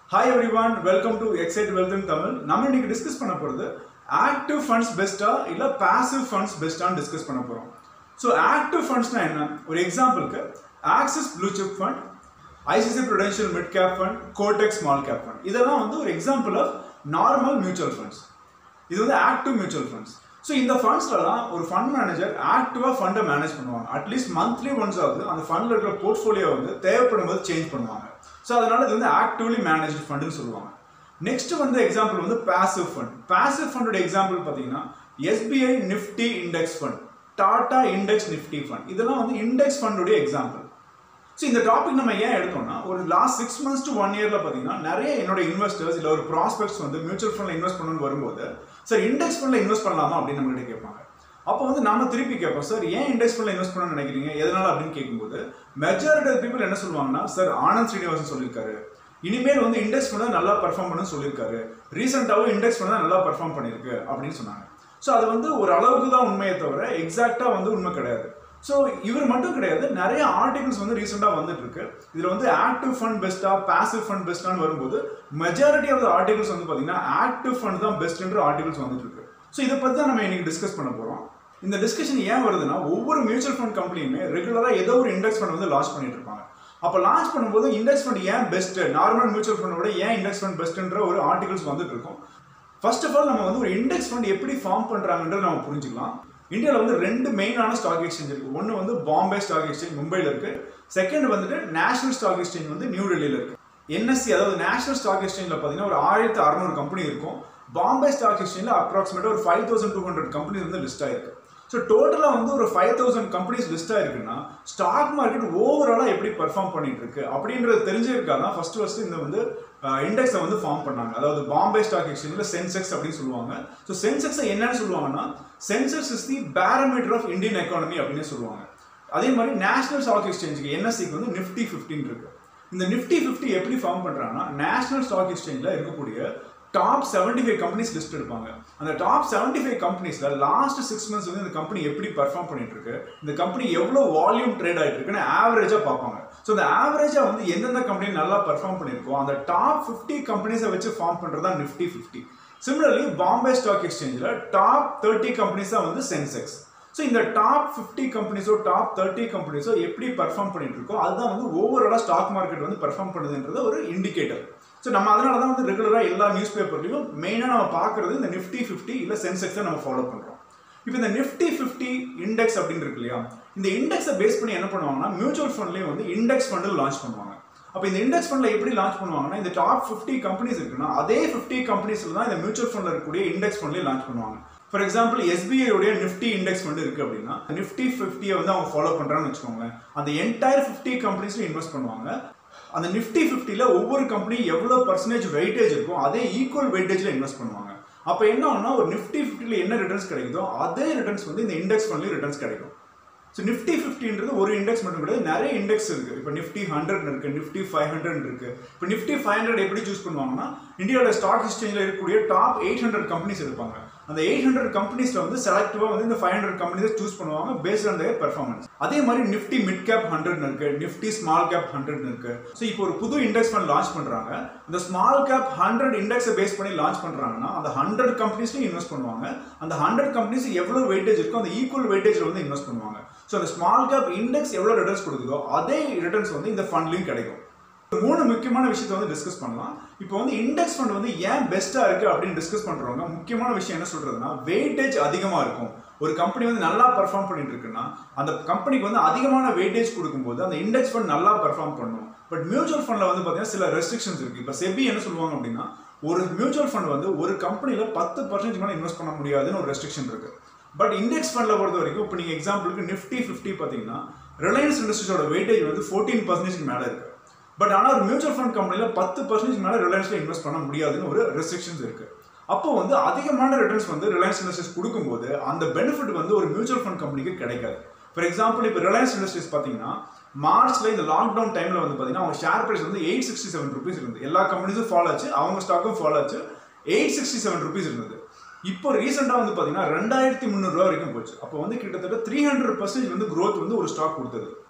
hi everyone welcome to excite wealth in Tamil நம்ம இன்னைக்கு discuss பண்ண போகிறது ஆக்டிவ் ஃபண்ட்ஸ் பெஸ்ட்டா இல்லை பாசிவ் ஃபண்ட்ஸ் பெஸ்ட்டான்னு டிஸ்கஸ் பண்ண போகிறோம் ஸோ ஆக்டிவ் ஃபண்ட்ஸ்னா என்ன ஒரு எக்ஸாம்பிளுக்கு Axis blue chip fund ICICI prudential mid cap fund Kotak small cap fund இதெல்லாம் வந்து ஒரு example of normal mutual funds இது வந்து ஆக்டிவ் மியூச்சுவல் ஃபண்ட்ஸ் ஸோ இந்த ஃபண்ட்ஸ்லலாம் ஒரு ஃபண்ட் மேனேஜர் ஆக்டிவாக ஃபண்டை மேனேஜ் பண்ணுவாங்க அட்லீஸ்ட் மந்த்லி ஒன்ஸ் ஆகுது அந்த ஃபண்டில் இருக்கிற போர்ட்ஃபோலியோ வந்து தேவைப்படும் போது சேஞ்ச் பண்ணுவாங்க ஸோ அதனால இது வந்து ஆக்டிவ்லி மேனேஜ்டு ஃபண்டுன்னு சொல்லுவாங்க நெக்ஸ்ட் வந்து எக்ஸாம்பிள் வந்து பாசிவ் ஃபண்ட் பாசிவ் ஃபண்டோட எக்ஸாம்பிள் பார்த்தீங்கன்னா SBI nifty index fund Tata index nifty fund இதெல்லாம் வந்து இண்டெக்ஸ் ஃபண்டுடைய எக்ஸாம்பிள் ஸோ இந்த டாபிக் நம்ம ஏன் எடுத்தோம்னா ஒரு last six months to one இயரில் பார்த்தீங்கன்னா நிறைய என்னோட இன்வெஸ்டர்ஸ் இல்லை ஒரு ப்ராஸ்பெக்ட்ஸ் வந்து மியூச்சுவல் ஃபண்டில் இன்வெஸ்ட் பண்ணணும்னு வரும்போது சார் இண்டெக்ஸ் ஃபண்டில் இன்வெஸ்ட் பண்ணலாமா அப்படின்னு நம்மகிட்ட கேட்பாங்க அப்போ வந்து நாம திருப்பி கேட்போம் சார் ஏன் இண்டெக்ஸ் ஃபண்டில் இன்வெஸ்ட் பண்ணணும்னு நினைக்கிறீங்க எதனால அப்படின்னு கேட்கும்போது மெஜாரிட்டி ஆஃப் பீப்புள் என்ன சொல்லுவாங்கன்னா சார் ஆனந்த் ஸ்ரீனிவாசன் சொல்லியிருக்காரு இனிமேல் வந்து இண்டெக்ஸ் ஃபண்ட் நல்லா பர்ஃபார்ம் பண்ணணும்னு சொல்லியிருக்காரு ரீசெண்டாகவும் இண்டெக்ஸ் ஃபண்ட் நல்லா பர்ஃபார்ம் பண்ணியிருக்கு அப்படின்னு சொன்னாங்க ஸோ அது வந்து ஒரு அளவுக்கு தான் உண்மையை தவிர எக்ஸாக்டாக வந்து உண்மை கிடையாது ஸோ இவர் மட்டும் கிடையாது நிறைய ஆர்டிகல்ஸ் வந்து ரீசெண்டாக வந்துட்டு இருக்கு இதில் வந்து ஆக்டிவ் ஃபண்ட் பெஸ்ட்டா பாசிவ் ஃபண்ட் பெஸ்ட்டான்னு வரும்போது மெஜாரிட்டி ஆஃப் த ஆர்டிகல்ஸ் வந்து பார்த்தீங்கன்னா ஆக்டிவ் ஃபண்ட் தான் பெஸ்ட்ன்ற ஆர்டிகல்ஸ் வந்துட்டு இருக்கு ஸோ இதை பற்றி தான் நம்ம இன்னைக்கு டிஸ்கஸ் பண்ண போகிறோம் இந்த டிஸ்கஷன் ஏன் வருதுன்னா ஒவ்வொரு மியூச்சுவல் ஃபண்ட் கம்பெனியுமே ரெகுலராக ஏதோ ஒரு இண்டெக்ஸ் ஃபண்ட் வந்து லான்ச் பண்ணிட்டு இருப்பாங்க அப்போ லான்ச் பண்ணும்போது இண்டெக்ஸ் ஃபண்ட் ஏன் பெஸ்ட் நார்மல் மியூச்சுவல் ஃபண்டோட ஏன் இண்டெக்ஸ் ஃபண்ட் பெஸ்ட்ன்ற ஒரு ஆர்டிகல்ஸ் வந்துட்டு இருக்கும் ஃபர்ஸ்ட் ஆஃப் ஆல் நம்ம வந்து ஒரு இண்டெக்ஸ் ஃபண்ட் எப்படி ஃபார்ம் பண்ணுறாங்கன்றத நம்ம புரிஞ்சுக்கலாம் இந்தியாவில் வந்து ரெண்டு மெயினான ஸ்டாக் எக்ஸ்சேஞ்ச் இருக்குது ஒன்று வந்து பாம்பே ஸ்டாக் எக்ஸ்சேஞ்ச் மும்பையில் இருக்குது செகண்ட் வந்துட்டு நேஷனல் ஸ்டாக் எக்ஸ்சேஞ்ச் வந்து நியூ டெல்லியில் இருக்குது என்எஸ்சி அதாவது நேஷனல் ஸ்டாக் எக்ஸ்சேஞ்சில் பார்த்தீங்கன்னா ஒரு ஆயிரத்து அறநூறு கம்பெனி இருக்கும் பாம்பே ஸ்டாக் எக்ஸ்சேஞ்சில் அப்ராக்சிமேட்டாக ஒரு five thousand two hundred companies வந்து லிஸ்ட் ஆயிருக்கு ஸோ டோட்டலாக வந்து ஒரு ஃபைவ் தௌசண்ட் கம்பெனிஸ் லிஸ்ட் ஆயிருக்குன்னா ஸ்டாக் மார்க்கெட் ஓவராலாக எப்படி பர்ஃபார்ம் பண்ணிட்டு இருக்கு அப்படின்றது தெரிஞ்சிருக்காக தான் ஃபர்ஸ்ட் ஃபர்ஸ்ட் இந்த வந்து இண்டெக்ஸை வந்து ஃபார்ம் பண்ணாங்க அதாவது பாம்பே ஸ்டாக் எக்ஸ்சேஞ்சில் சென்செக்ஸ் அப்படின்னு சொல்லுவாங்க ஸோ சென்செக்ஸை என்னன்னு சொல்லுவாங்கன்னா Sensex is the parameter of Indian economy அப்படின்னு சொல்லுவாங்க அதே மாதிரி நேஷனல் ஸ்டாக் எக்ஸ்சேஞ்சுக்கு என்எஸ்சிக்கு வந்து நிஃப்டி ஃபிஃப்டின் இருக்கு இந்த நிஃப்டி ஃபிஃப்டி எப்படி ஃபார்ம் பண்ணுறாங்கன்னா நேஷனல் ஸ்டாக் எக்ஸ்சேஞ்சில் இருக்கக்கூடிய top seventy five companies list எடுப்பாங்க அந்த டாப் செவன்டி ஃபைவ் கம்பெனிஸில் லாஸ்ட் சிக்ஸ் மந்த்ஸ் வந்து இந்த கம்பெனி எப்படி பர்ஃபார்ம் பண்ணிட்டு இருக்கு இந்த கம்பெனி எவ்வளோ வால்யூம் ட்ரேட் ஆகிட்டு இருக்குன்னு ஆவரேஜாக பார்ப்பாங்க ஸோ இந்த ஆவரேஜாக வந்து எந்தெந்த கம்பெனி நல்லா பர்ஃபார்ம் பண்ணியிருக்கோ அந்த டாப் ஃபிஃப்டி கம்பெனிஸை வச்சு ஃபார்ம் பண்ணுறது தான் nifty fifty similarly Bombay stock எக்ஸ்சேஞ்சில் டாப் தேர்ட்டி கம்பெனிஸ் தான் வந்து சென்செக்ஸ் ஸோ இந்த டாப் ஃபிஃப்டி கம்பெனிஸோ டாப் தேர்ட்டி கம்பெனிஸோ எப்படி பர்ஃபார்ம் பண்ணிட்டு இருக்கோ அதுதான் வந்து ஓவராலாக ஸ்டாக் மார்க்கெட் வந்து பர்ஃபார்ம் பண்ணுதுன்றது ஒரு இண்டிகேட்டர் ஸோ நம்ம அதனால தான் வந்து ரெகுலராக எல்லா நியூஸ் பேப்பர்லையும் மெயினாக நம்ம பார்க்குறது இந்த நிஃப்டி ஃபிஃப்டி இல்லை சென்செக்ஸை நம்ம ஃபாலோ பண்ணுறோம் இப்போ இந்த நிஃப்டி ஃபிஃப்டி இண்டெக்ஸ் அப்படின்னு இருக்கு இல்லையா இந்த இண்டெக்ஸை பேஸ் பண்ணி என்ன பண்ணுவாங்கன்னா மியூச்சுவல் ஃபண்ட்லேயும் வந்து இண்டெக்ஸ் ஃபண்டில் லான்ச் பண்ணுவாங்க அப்போ இந்த இண்டெக்ஸ் ஃபண்டில் எப்படி லான்ச் பண்ணுவாங்கன்னா இந்த டாப் ஃபிஃப்டி கம்பெனிஸ் இருக்குன்னா அதே ஃபிஃப்டி கம்பெனிஸில் தான் இந்த மியூச்சுவல் ஃபண்டில் இருக்கக்கூடிய இண்டெக்ஸ் ஃபண்ட்லேயே லான்ச் பண்ணுவாங்க ஃபார் எக்ஸாம்பிள் எஸ்பிஐ உடைய நிஃப்டி இண்டெக்ஸ் ஃபண்ட் இருக்கு அப்படின்னா நிஃப்டி ஃபிஃப்டியை வந்து அவங்க ஃபாலோ பண்ணுறான்னு வச்சுக்கோங்களேன் அந்த என்டையர் ஃபிஃப்டி கம்பெனிஸ்லையும் இன்வெஸ்ட் பண்ணுவாங்க அந்த நிஃப்டி ஃபிஃப்டியில் ஒவ்வொரு கம்பெனி எவ்வளோ பர்சன்டேஜ் வெயிட்டேஜ் இருக்கும் அதே ஈக்குவல் வெயிட்டேஜில் இன்வெஸ்ட் பண்ணுவாங்க அப்போ என்ன ஆகுனா ஒரு நிஃப்டி ஃபிஃப்டியில் என்ன ரிட்டர்ன்ஸ் கிடைக்குதோ அதே ரிட்டர்ன்ஸ் வந்து இந்த இண்டெக்ஸ் ஃபண்ட்லேயும் ரிட்டர்ன்ஸ் கிடைக்கும் ஸோ நிஃப்டி ஃபிஃப்டின்றது ஒரு இண்டெக்ஸ் மட்டும் கிடையாது நிறைய இண்டெக்ஸ் இருக்கு இப்போ நிஃப்டி ஹண்ட்ரட் இருக்கு நிஃப்டி ஃபைவ் ஹண்ட்ரட் இருக்கு இப்போ நிஃப்டி ஃபைவ் ஹண்ட்ரட் எப்படி சூஸ் பண்ணுவாங்கன்னா இந்தியாவோட ஸ்டாக் எக்ஸ்சேஞ்சில் இருக்கக்கூடிய டாப் எயிட் ஹண்ட்ரட் கம்பெனிஸ் இருப்பாங்க அந்த எயிட் ஹண்ட்ரட் கம்பெனிஸ்ல வந்து செலக்டிவாக வந்து இந்த ஃபைவ் ஹண்ட்ரட் கம்பெனிஸ் சூஸ் பண்ணுவாங்க பேஸ்ட் ஆன் தயர் பெர்ஃபார்மன்ஸ் அதே மாதிரி நிஃப்டி மிட் கேப் ஹண்ட்ரட் இருக்கு நிஃப்டி ஸ்மால் கேப் ஹண்ட்ரட் இருக்கு ஸோ இப்போ ஒரு புது இண்டெக்ஸ் ஃபண்ட் லான்ச் பண்றாங்க இந்த ஸ்மால் கேப் ஹண்ட்ரட் இண்டெக்ஸை பேஸ் பண்ணி லான்ச் பண்றாங்கன்னா அந்த ஹண்ட்ரட் கம்பெனிஸ்லையும் இன்வெஸ்ட் பண்ணுவாங்க அந்த ஹண்ட்ரட் கம்பெனிஸ் எவ்வளோ வெயிட்டேஜ் இருக்கோ அந்த ஈக்குவல் வெயிட்டேஜில் வந்து இன்வெஸ்ட் பண்ணுவாங்க ஸோ அந்த ஸ்மால் கேப் இண்டெக்ஸ் எவ்வளோ ரிட்டர்ன்ஸ் கொடுக்குதோ அதே ரிட்டர்ன்ஸ் வந்து இந்த ஃபண்ட்லையும் கிடைக்கும் மூணு முக்கியமான விஷயத்தை வந்து டிஸ்கஸ் பண்ணலாம் இப்போ வந்து இண்டெக்ஸ் ஃபண்ட் வந்து ஏன் பெஸ்ட்டாக இருக்குது அப்படின்னு டிஸ்கஸ் பண்ணுறவங்க முக்கியமான விஷயம் என்ன சொல்கிறதுனா வெயிட்டேஜ் அதிகமாக இருக்கும் ஒரு கம்பெனி வந்து நல்லா பர்ஃபார்ம் பண்ணிட்டு இருக்குன்னா அந்த கம்பெனிக்கு வந்து அதிகமான வெயிட்டேஜ் கொடுக்கும்போது அந்த இண்டெக்ஸ் ஃபண்ட் நல்லா பர்ஃபார்ம் பண்ணும் பட் மியூச்சுவல் ஃபண்டில் வந்து பார்த்தீங்கன்னா சில ரெஸ்ட்ரிக்ஷன்ஸ் இருக்குது இப்போ செபி என்ன சொல்லுவாங்க அப்படின்னா ஒரு மியூச்சுவல் ஃபண்ட் வந்து ஒரு கம்பெனியில் பத்து பர்சன்டேஜ் மேலே இன்வெஸ்ட் பண்ண முடியாதுன்னு ஒரு ரெஸ்ட்ரிக்ஷன் இருக்குது பட் இண்டெக்ஸ் ஃபண்டில் பொறுத்த வரைக்கும் இப்போ நீங்கள் எக்ஸாம்பிளுக்கு நிஃப்டி ஃபிஃப்டி பார்த்தீங்கன்னா ரிலையன்ஸ் இண்டஸ்ட்ரீஸோட வெயிட்டேஜ் வந்து ஃபோர்டீன் பர்சன்டேஜ் மேலே இருக்குது பட் ஆனால் ஒரு மியூச்சுவல் ஃபண்ட் கம்பெனியில் பத்து பர்சன்டேஜ் மேலே ரிலையன்ஸில் இன்வெஸ்ட் பண்ண முடியாதுன்னு ஒரு ரெஸ்ட்ரிக்ஷன்ஸ் இருக்கு அப்போ வந்து அதிகமான ரிட்டர்ன்ஸ் வந்து ரிலையன்ஸ் இண்டஸ்ட்ரீஸ் கொடுக்கும்போது அந்த பெனிஃபிட் வந்து ஒரு மியூச்சுவல் ஃபண்ட் கம்பெனிக்கு கிடைக்காது ஃபார் எக்ஸாம்பிள் இப்போ ரிலையன்ஸ் இண்டஸ்ட்ரீஸ் பார்த்தீங்கன்னா மார்ச்ல இந்த லாக்டவுன் டைமில் வந்து பார்த்தீங்கன்னா அவங்க ஷேர் ப்ரைஸ் வந்து எயிட் சிக்ஸ்டி செவன் ருபீஸ் இருந்தது எல்லா கம்பெனிஸும் ஃபாலோ ஆச்சு அவங்க ஸ்டாக்கும் ஃபாலோ ஆச்சு எயிட் சிக்ஸ்டி செவன் ருபீஸ் இருந்தது இப்போ ரீசெண்டாக வந்து பார்த்தீங்கன்னா ரெண்டாயிரத்தி முந்நூறுரூவா வரைக்கும் போச்சு அப்போ வந்து கிட்டத்தட்ட த்ரீ ஹண்ட்ரட் பர்சன்டேஜ் வந்து க்ரோத் வந்து ஒரு ஸ்டாக் கொடுத்தது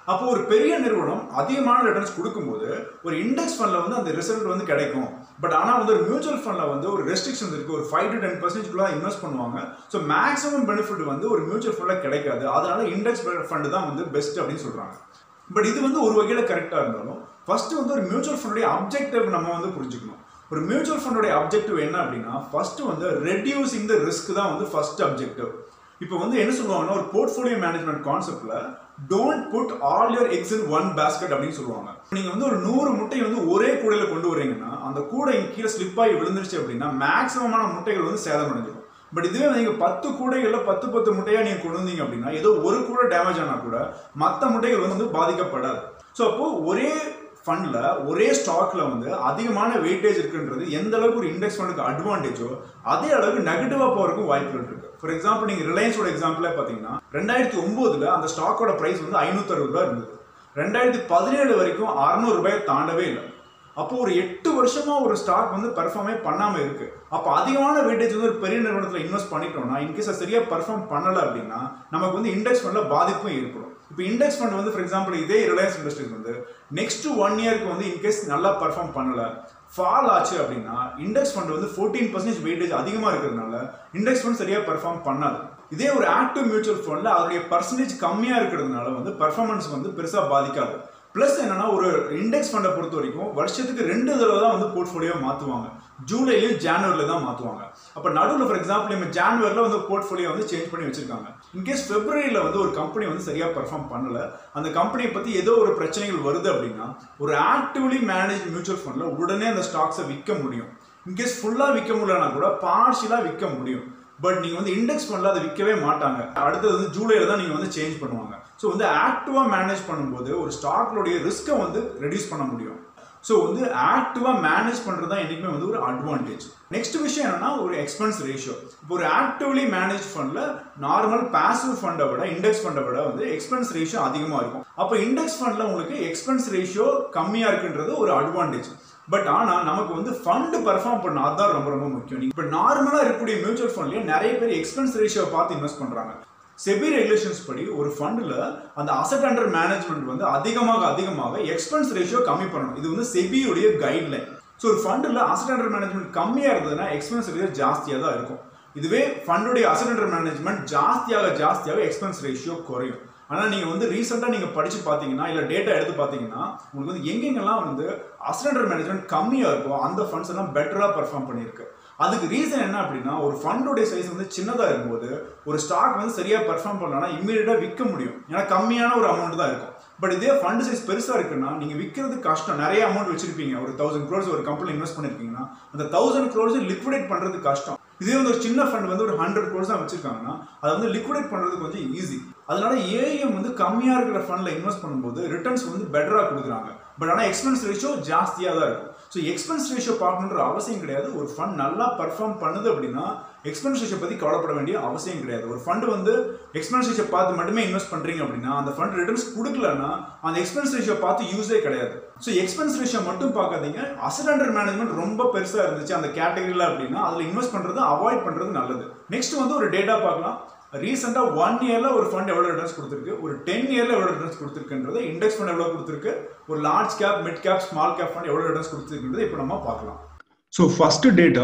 அப்போ ஒரு பெரிய நிறுவனம் அதிகமான ரிட்டர்ன்ஸ் கொடுக்கும்போது ஒரு இண்டெக்ஸ் ஃபண்ட்ல வந்து அந்த ரிசல்ட் வந்து கிடைக்கும் பட் ஆனால் வந்து ஒரு மியூச்சுவல் ஃபண்ட்ல வந்து ஒரு ரெஸ்ட்ரிக்ஷன்ஸ் இருக்கு ஒரு ஃபைவ் டு டென் பர்சன்டேஜ்குள்ள இன்வெஸ்ட் பண்ணுவாங்க ஸோ மேக்ஸிமம் பெனிஃபிட் வந்து ஒரு மியூச்சுவல் ஃபண்ட்ல கிடைக்காது அதனால இண்டெக்ஸ் ஃபண்ட் தான் வந்து பெஸ்ட் அப்படின்னு சொல்றாங்க பட் இது வந்து ஒரு வகையில் கரெக்டாக இருந்தாலும் ஃபர்ஸ்ட் வந்து ஒரு மியூச்சுவல் ஃபண்டுடைய அப்ஜெக்டிவ் நம்ம வந்து புரிஞ்சுக்கணும் ஒரு மியூச்சுவல் ஃபண்டுடைய அப்ஜெக்டிவ் என்ன அப்படின்னா ஃபர்ஸ்ட் வந்து ரெடியூசிங் த ரிஸ்க் தான் வந்து ஃபர்ஸ்ட் அப்ஜெக்டிவ் இப்போ வந்து என்ன சொல்லுவாங்கன்னா ஒரு போர்ட்ஃபோலியோ மேனேஜ்மெண்ட் கான்செப்ட்ல don't put all your eggs in one basket அப்படின்னு சொல்லுவாங்க நீங்க வந்து ஒரு நூறு முட்டை வந்து ஒரே கூடையில கொண்டு வரீங்கன்னா அந்த கூடை கீழே ஸ்லிப் ஆகி விழுந்துருச்சு அப்படின்னா மேக்ஸிமமான முட்டைகள் வந்து சேதம் அடைஞ்சிடும் பட் இதுவே நீங்க பத்து கூடைகள்ல பத்து பத்து முட்டையா நீங்க கொண்டு வந்தீங்க அப்படின்னா ஏதோ ஒரு கூடை டேமேஜ் ஆனா கூட மற்ற முட்டைகள் வந்து பாதிக்கப்படாது ஸோ அப்போ ஒரே ஃபண்ட்ல ஒரே ஸ்டாக்ல வந்து அதிகமான வெயிட்டேஜ் இருக்குன்றது எந்த அளவுக்கு ஒரு இண்டெக்ஸ் ஃபண்டுக்கு அட்வான்டேஜோ அதே அளவுக்கு நெகட்டிவா போறதுக்கும் வாய்ப்புகள் இருக்கு ஃபார் எக்ஸாம்பிள் நீங்க ரிலையன்ஸோட எக்ஸாம்பிளே பாத்தீங்கன்னா ரெண்டாயிரத்தி ஒன்பதுல அந்த ஸ்டாக்கோட பிரைஸ் வந்து ஐநூத்தி அறுபது ரூபாய் இருந்தது ரெண்டாயிரத்தி பதினேழு வரைக்கும் அறுநூறு ரூபாயை தாண்டவே இல்லை அப்போ ஒரு எட்டு வருஷமா ஒரு ஸ்டாக் வந்து பெர்ஃபார்மே பண்ணாம இருக்கு அப்போ அதிகமான வெயிட்டேஜ் வந்து ஒரு பெரிய நிறுவனத்தில் இன்வெஸ்ட் பண்ணிட்டோம்னா இன்கேஸ் அது சரியா பெர்ஃபார்ம் பண்ணல அப்படின்னா நமக்கு வந்து இண்டெக்ஸ் ஃபண்ட்ல பாதிப்பும் ஏற்படும் இப்போ இண்டெக்ஸ் ஃபண்ட் வந்து ஃபார் எக்ஸாம்பிள் இதே ரிலையன்ஸ் இண்டஸ்ட்ரீஸ் வந்து நெக்ஸ்ட் ஒன் இயருக்கு வந்து இன்கேஸ் நல்லா பெர்ஃபார்ம் பண்ணல ஃபால் ஆச்சு அப்படின்னா இண்டெக்ஸ் ஃபண்ட் வந்து ஃபோர்டீன் பர்சன்டேஜ் வெயிட்டேஜ் அதிகமாக இருக்கிறதுனால இண்டெக்ஸ் ஃபண்ட் சரியா பெர்ஃபார்ம் பண்ணாது இதே ஒரு ஆக்டிவ் மியூச்சுவல் ஃபண்ட்ல அதோடைய பர்சன்டேஜ் கம்மியா இருக்கிறதுனால வந்து பெர்ஃபார்மன்ஸ் வந்து பெருசா பாதிக்காது ப்ளஸ் என்னன்னா ஒரு இண்டெக்ஸ் ஃபண்டை பொறுத்த வரைக்கும் வருஷத்துக்கு ரெண்டு தடவை தான் வந்து போர்ட்ஃபோலியோ மாற்றுவாங்க ஜூலைலையும் ஜான்வரில தான் மாற்றுவாங்க அப்போ நடுவில் ஃபார் எக்ஸாம்பிள் நம்ம ஜான்வரியில் வந்து போர்ட்ஃபோலியோ வந்து சேஞ்ச் பண்ணி வச்சிருக்காங்க இன்கேஸ் பிப்ரவரியில் வந்து ஒரு கம்பெனி வந்து சரியாக பெர்ஃபார்ம் பண்ணல அந்த கம்பெனியை பற்றி ஏதோ ஒரு பிரச்சனைகள் வருது அப்படின்னா ஒரு ஆக்டிவ்லி மேனேஜ் மியூச்சுவல் ஃபண்டில் உடனே அந்த ஸ்டாக்ஸை விற்க முடியும் இன்கேஸ் ஃபுல்லாக விற்க முடியலனா கூட பார்ஷியலாக விற்க முடியும் பட் நீங்கள் வந்து இண்டெக்ஸ் ஃபண்டில் அதை விற்கவே மாட்டாங்க அடுத்தது வந்து ஜூலையில் தான் நீங்கள் வந்து சேஞ்ச் பண்ணுவாங்க ஸோ வந்து ஆக்டிவாக மேனேஜ் பண்ணும்போது ஒரு ஸ்டாக்களுடைய ரிஸ்க்கை வந்து ரெடியூஸ் பண்ண முடியும் ஸோ வந்து ஆக்டிவாக மேனேஜ் பண்ணுறது தான் என்றைக்குமே வந்து ஒரு அட்வான்டேஜ் நெக்ஸ்ட் விஷயம் என்னன்னா ஒரு எக்ஸ்பென்ஸ் ரேஷியோ இப்போ ஒரு ஆக்டிவ்லி மேனேஜ் ஃபண்டில் நார்மல் பாசிவ் ஃபண்டை விட இண்டெக்ஸ் ஃபண்டை விட வந்து எக்ஸ்பென்ஸ் ரேஷியோ அதிகமாக இருக்கும் அப்போ இண்டெக்ஸ் ஃபண்டில் உங்களுக்கு எக்ஸ்பென்ஸ் ரேஷியோ கம்மியாக இருக்குன்றது ஒரு அட்வான்டேஜ் பட் ஆனால் நமக்கு வந்து ஃபண்டு பெர்ஃபார்ம் பண்ண அதுதான் ரொம்ப ரொம்ப முக்கியம் இப்போ நார்மலாக இருக்கக்கூடிய மியூச்சுவல் ஃபண்ட்லேயே நிறைய பேர் எக்ஸ்பென்ஸ் ரேஷியோ பார்த்து இன்வெஸ்ட் பண்ணுறாங்க செபி ரெகுலேஷன்ஸ் படி ஒரு ஃபண்டில் அந்த அசட் அண்டர் மேனேஜ்மெண்ட் வந்து அதிகமாக அதிகமாக எக்ஸ்பென்ஸ் ரேஷியோ கம்மி பண்ணணும் இது வந்து செபியுடைய கைட்லைன் ஸோ ஒரு ஃபண்டில் அசட் அண்டர் மேனேஜ்மெண்ட் கம்மியாக இருந்ததுன்னா எக்ஸ்பென்ஸ் ரேஷியோ ஜாஸ்தியாக தான் இருக்கும் இதுவே ஃபண்டுடைய அசட் அண்டர் மேனேஜ்மெண்ட் ஜாஸ்தியாக ஜாஸ்தியாக எக்ஸ்பென்ஸ் ரேஷியோ குறையும் ஆனால் நீங்கள் வந்து ரீசெண்டாக நீங்கள் படித்து பார்த்தீங்கன்னா இல்லை டேட்டா எடுத்து பார்த்தீங்கன்னா உங்களுக்கு வந்து எங்கெங்கெல்லாம் வந்து அசண்டர் மேனேஜ்மெண்ட் கம்மியாக இருக்கோ அந்த ஃபண்ட்ஸ் எல்லாம் பெட்டராக பெர்ஃபார்ம் பண்ணியிருக்கு அதுக்கு ரீசன் என்ன அப்படின்னா ஒரு ஃபண்டோடைய சைஸ் வந்து சின்னதாக இருக்கும்போது ஒரு ஸ்டாக் வந்து சரியாக பெர்ஃபார்ம் பண்ணலன்னா இம்மீடியட்டாக விற்க முடியும் ஏன்னா கம்மியான ஒரு அமௌண்ட் தான் இருக்கும் பட் இதே ஃபண்ட் சைஸ் பெருசாக இருக்குன்னா நீங்கள் விற்கிறது கஷ்டம் நிறைய அமௌண்ட் வச்சிருப்பீங்க ஒரு தௌசண்ட் க்ரோர்ஸ் ஒரு கம்பெனி இன்வெஸ்ட் பண்ணிருக்கீங்கன்னா அந்த தௌசண்ட் க்ரோர்ஸ் லிக்விடேட் பண்ணுறது கஷ்டம் இதே வந்து ஒரு சின்ன ஃபண்ட் வந்து ஒரு ஹண்ட்ரட் க்ரோர்ஸ் தான் வச்சிருக்காங்கன்னா அதை வந்து லிக்விடேட் பண்ணுறது கொஞ்சம் ஈஸி அதனால ஏஎம் வந்து கம்மியாக இருக்கிற ஃபண்டில் இன்வெஸ்ட் பண்ணும்போது ரிட்டர்ன்ஸ் வந்து பெட்டராக கொடுக்குறாங்க பட் ஆனால் எக்ஸ்பென்ஸ் ரேஷியோ ஜாஸ்தியாக தான் இருக்கும் ஸோ எக்ஸ்பென்ஸ் ரேஷியோ பார்க்கணுன்ற அவசியம் கிடையாது ஒரு ஃபண்ட் நல்லா பர்ஃபார்ம் பண்ணுது அப்படின்னா எக்ஸ்பென்ஸ் ரேஷியோ பற்றி கவலைப்பட வேண்டிய அவசியம் கிடையாது ஒரு ஃபண்ட் வந்து எக்ஸ்பென்ஸ் ரேஷியோ பார்த்து மட்டுமே இன்வெஸ்ட் பண்ணுறீங்க அப்படின்னா அந்த ஃபண்ட் ரிட்டர்ன்ஸ் கொடுக்கலன்னா அந்த எக்ஸ்பென்ஸ் ரேஷியோ பார்த்து யூஸே கிடையாது ஸோ எக்ஸ்பென்ஸ் ரேஷியோ மட்டும் பார்க்காதீங்க அசட் அண்டர் மேனேஜ்மெண்ட் ரொம்ப பெருசாக இருந்துச்சு அந்த கேட்டகரியில் அப்படின்னா அதில் இன்வெஸ்ட் பண்ணுறது அவாய்ட் பண்ணுறது நல்லது நெக்ஸ்ட் வந்து ஒரு டேட்டா பார்க்கலாம் ரீசெண்டாக ஒன் இயரில் ஒரு ஃபண்ட் எவ்வளோ ரிட்டர்ன்ஸ் கொடுத்துருக்கு ஒரு டென் இயரில் எவ்வளோ ரிட்டர்ன்ஸ் கொடுத்துருக்குன்றது இண்டெக்ஸ் ஃபண்ட் எவ்வளோ கொடுத்துருக்கு ஒரு large cap mid cap small cap fund எவ்வளோ ரிட்டர்ன்ஸ் கொடுத்துருக்குன்றது இப்போ நம்ம பார்க்கலாம் ஸோ ஃபர்ஸ்ட் டேட்டா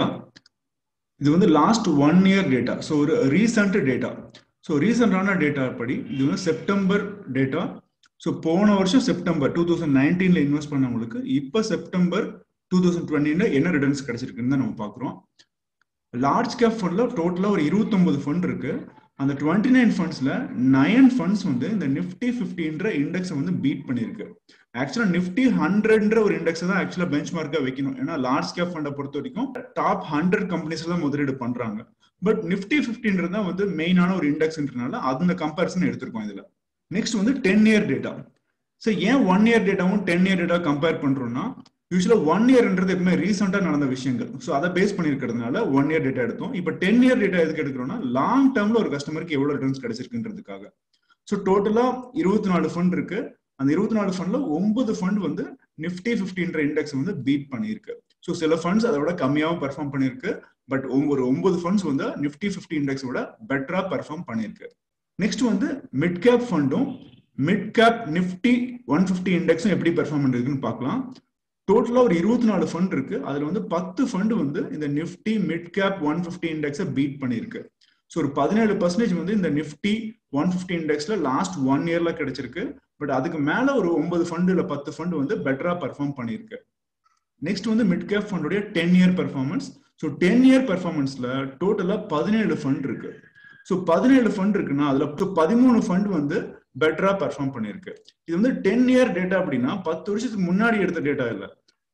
இது வந்து last one year data so ஒரு ரீசெண்ட் டேட்டா ஸோ ரீசெண்டான டேட்டா படி இது வந்து செப்டம்பர் டேட்டா ஸோ போன வருஷம் செப்டம்பர் டூ தௌசண்ட் நைன்டீன்ல இன்வெஸ்ட் பண்ணவங்களுக்கு இப்போ செப்டம்பர் டூ தௌசண்ட் டுவெண்ட்டில என்ன ரிட்டர்ன்ஸ் கிடைச்சிருக்குன்னு தான் நம்ம பார்க்குறோம் லார்ஜ் கேப் ஃபண்ட்ல டோட்டலாக ஒரு இருபத்தொன்பது ஃபண்ட் இருக்கு அந்த டுவெண்ட்டி நைன் ஃபண்ட்ஸ்ல நயன் ஃபண்ட்ஸ் வந்து இந்த நிஃப்டி ஃபிஃப்டின்ற இண்டெக்ஸை வந்து பீட் பண்ணியிருக்கு ஆக்சுவலா நிஃப்டி ஹண்ட்ரட்ன்ற ஒரு இண்டெக்ஸ் தான் ஆக்சுவலா பெஞ்ச் மார்க்கா வைக்கணும் ஏன்னா லார்ஜ் கேப் ஃபண்டை பொறுத்த வரைக்கும் டாப் ஹண்ட்ரட் கம்பெனிஸ் தான் முதலீடு பண்றாங்க பட் நிஃப்டி ஃபிஃப்டின்றது தான் வந்து மெயினான ஒரு இண்டெக்ஸ்ன்றனால அந்த கம்பேரிசன் எடுத்திருக்கோம் இதுல நெக்ஸ்ட் வந்து டென் இயர் டேட்டா ஸோ ஏன் ஒன் இயர் டேட்டாவும் டென் இயர் டேட்டா கம்பேர் பண்றோம்னா யூஸ்வலா ஒன் இயர்ன்றது எப்பவுமே ரீசெண்டா நடந்த விஷயங்கள் ஸோ அதை பேஸ் பண்ணிருக்கிறதுனால ஒன் இயர் டேட்டா எடுத்தோம் இப்போ டென் இயர் டேட்டா எதுக்கு எடுக்கிறோம்னா லாங் டேர்ம்ல ஒரு கஸ்டமருக்கு எவ்வளவு ரிட்டர்ன்ஸ் கிடைச்சிருக்குன்றதுக்காக ஸோ டோட்டலா இருபத்தி நாலு ஃபண்ட் இருக்கு அந்த இருபத்தி நாலு ஃபண்ட்ல ஒன்பது ஃபண்ட் வந்து நிஃப்டி ஃபிஃப்டின்ற இண்டெக்ஸ் வந்து பீட் பண்ணியிருக்கு ஸோ சில ஃபண்ட்ஸ் அதை விட கம்மியாகவும் பெர்ஃபார்ம் பண்ணியிருக்கு பட் ஒரு ஒன்பது ஃபண்ட்ஸ் வந்து நிஃப்டி ஃபிஃப்டி இண்டெக்ஸ் விட பெட்டரா பெர்ஃபார்ம் பண்ணியிருக்கு நெக்ஸ்ட் வந்து மிட் கேப் ஃபண்டும் mid cap nifty one fifty இண்டெக்ஸும் எப்படி பெர்ஃபார்ம் பண்ணிருக்குன்னு பார்க்கலாம் டோட்டலா ஒரு இருபத்தி நாலு ஃபண்ட் இருக்கு அதுல வந்து பத்து ஃபண்ட் வந்து இந்த nifty mid cap one fifty இண்டெக்ஸை பீட் பண்ணிருக்கு ஸோ ஒரு பதினேழு பர்சன்டேஜ் வந்து இந்த நிஃப்டி ஒன் ஃபிஃப்டி இண்டெக்ஸ்ல லாஸ்ட் ஒன் இயர்ல கிடைச்சிருக்கு பட் அதுக்கு மேல ஒரு ஒன்பது ஃபண்ட் இல்ல பத்து ஃபண்ட் வந்து பெட்டரா பெர்ஃபார்ம் பண்ணிருக்கு நெக்ஸ்ட் வந்து மிட் கேப் ஃபண்டுடைய ten year performance so ten year பெர்ஃபார்மன்ஸ்ல டோட்டலா பதினேழு ஃபண்ட் இருக்கு ஸோ பதினேழு ஃபண்ட் இருக்குன்னா அதுல பதிமூணு ஃபண்ட் வந்து பெட்டரா பெர்ஃபார்ம் பண்ணிருக்கு இது வந்து டென் இயர் டேட்டா அப்படின்னா பத்து வருஷத்துக்கு முன்னாடி எடுத்த டேட்டா இல்லை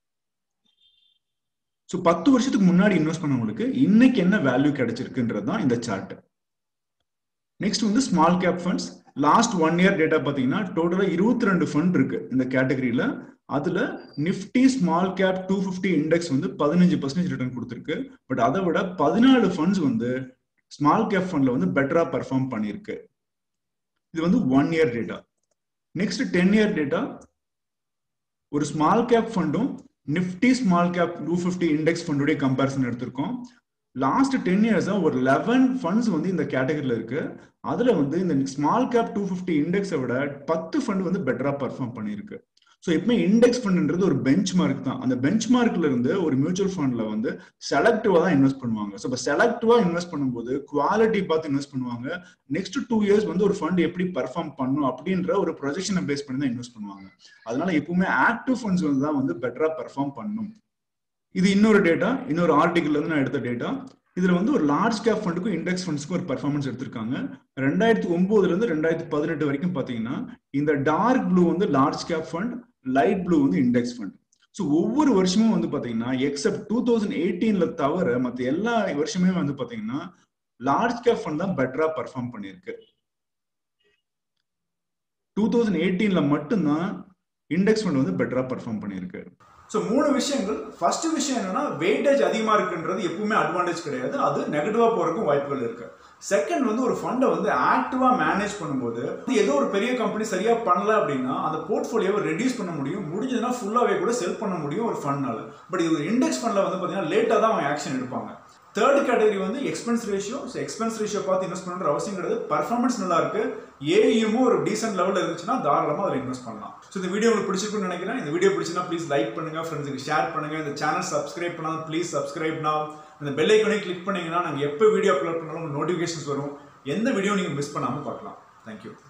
ஸோ பத்து வருஷத்துக்கு முன்னாடி இன்வெஸ்ட் பண்ணவங்களுக்கு இன்னைக்கு என்ன வேல்யூ கிடைச்சிருக்குன்றது தான் இந்த சார்ட் நெக்ஸ்ட் வந்து small cap funds last one year data பார்த்தீங்கன்னா டோட்டலா இருபத்தி ரெண்டு ஃபண்ட் இருக்கு இந்த கேட்டகரியில அதுல nifty small cap two fifty index வந்து பதினஞ்சு பர்சன்டேஜ் ரிட்டர்ன் கொடுத்துருக்கு பட் அதை விட பதினாலு ஃபண்ட்ஸ் வந்து ஸ்மால் கேப் ஃபண்ட்ல வந்து பெட்டரா பெர்ஃபார்ம் பண்ணியிருக்கு இது வந்து one year data next ten year data ஒரு ஸ்மால் கேப் ஃபண்டும் nifty small cap two fifty index ஃபண்டுடைய கம்பேரிசன் எடுத்திருக்கோம் லாஸ்ட் டென் இயர்ஸா ஒரு லெவன் ஃபண்ட்ஸ் வந்து இந்த கேட்டகரியில இருக்கு அதுல வந்து இந்த ஸ்மால் கேப் டூ ஃபிஃப்டி இண்டெக்ஸை விட பத்து ஃபண்ட் வந்து பெட்டரா பர்ஃபார்ம் பண்ணியிருக்கு ஸோ எப்பவுமே இண்டெக்ஸ் ஃபண்ட்ன்றது ஒரு பெஞ்ச் மார்க் தான் அந்த பெஞ்ச் மார்க்ல இருந்து ஒரு மியூச்சுவல் ஃபண்ட்ல வந்து செலக்டிவா தான் இன்வெஸ்ட் பண்ணுவாங்க ஸோ இப்போ செலக்டிவா இன்வெஸ்ட் பண்ணும்போது குவாலிட்டி பார்த்து இன்வெஸ்ட் பண்ணுவாங்க நெக்ஸ்ட் டூ இயர்ஸ் வந்து ஒரு ஃபண்ட் எப்படி பர்ஃபார்ம் பண்ணும் அப்படின்ற ஒரு ப்ரொஜெக்ஷனை பேஸ் பண்ணி தான் இன்வெஸ்ட் பண்ணுவாங்க அதனால எப்பவுமே ஆக்டிவ் ஃபண்ட்ஸ் வந்து தான் வந்து பெட்டரா பர்ஃபார்ம் பண்ணும் இது இன்னொரு டேட்டா இன்னொரு ஆர்டிகல்ல இருந்து நான் எடுத்த டேட்டா இதுல வந்து ஒரு லார்ஜ் கேப் ஃபண்டுக்கும் இண்டெக்ஸ் ஃபண்ட்ஸ்க்கும் ஒரு பர்ஃபார்மன்ஸ் எடுத்திருக்காங்க ரெண்டாயிரத்தி ஒன்பதுல இருந்து ரெண்டாயிரத்தி பதினெட்டு வரைக்கும் பாத்தீங்கன்னா இந்த டார்க் ப்ளூ வந்து large cap fund light blue வந்து இண்டெக்ஸ் ஃபண்ட் ஸோ ஒவ்வொரு வருஷமும் வந்து பாத்தீங்கன்னா எக்ஸப்ட் டூ தௌசண்ட் எயிட்டீன்ல தவிர மற்ற எல்லா வருஷமே வந்து பாத்தீங்கன்னா லார்ஜ் கேப் ஃபண்ட் தான் பெட்டரா பர்ஃபார்ம் பண்ணிருக்கு டூ தௌசண்ட் எயிட்டீன்ல மட்டும்தான் இண்டெக்ஸ் ஃபண்ட் வந்து பெட்டரா பர்ஃபார்ம் பண்ணியிருக்கு ஸோ மூணு விஷயங்கள் ஃபர்ஸ்ட் விஷயம் என்னன்னா வெயிட்டேஜ் அதிகமாக இருக்குன்றது எப்பவுமே அட்வான்டேஜ் கிடையாது அது நெகட்டிவாக போகிறதுக்கும் வாய்ப்புகள் இருக்கு செகண்ட் வந்து ஒரு ஃபண்டை வந்து ஆக்டிவாக மேனேஜ் பண்ணும்போது ஏதோ ஒரு பெரிய கம்பெனி சரியாக பண்ணல அப்படின்னா அந்த போர்ட்ஃபோலியோவை ரெடியூஸ் பண்ண முடியும் முடிஞ்சதுன்னா ஃபுல்லாகவே கூட செல் பண்ண முடியும் ஒரு ஃபண்ட்னால பட் இது ஒரு இண்டெக்ஸ் ஃபண்டில் வந்து பார்த்தீங்கன்னா லேட்டாக தான் அவங்க ஆக்ஷன் எடுப்பாங்க தேர்ட் கேட்டகரி வந்து expense ratio so expense ratio பார்த்து இன்வெஸ்ட் பண்ணுற அவசியம் கிடையாது பர்ஃபார்மன்ஸ் நல்லா இருக்கு ஏஇஎமும் ஒரு டீசென்ட் லெவலில் இருந்துச்சுன்னா தாராளமாக அதில் இன்வெஸ்ட் பண்ணலாம் ஸோ இந்த வீடியோ உங்களுக்கு பிடிச்சிருக்குன்னு நினைக்கிறேன் இந்த வீடியோ பிடிச்சினா ப்ளீஸ் லைக் பண்ணுங்க ஃப்ரெண்ட்ஸுக்கு ஷேர் பண்ணுங்க இந்த சேனல் சப்ஸ்கிரைப் பண்ணாலும் ப்ளீஸ் சப்ஸ்கிரைப்னா இந்த பெல் ஐக்கனே கிளிக் பண்ணீங்கன்னா நாங்கள் எப்போ வீடியோ அப்லோட் பண்ணாலும் உங்களுக்கு நோட்டிஃபிகேஷன்ஸ் வரும் எந்த வீடியோ நீங்கள் மிஸ் பண்ணாமல் பார்க்கலாம் தேங்க்யூ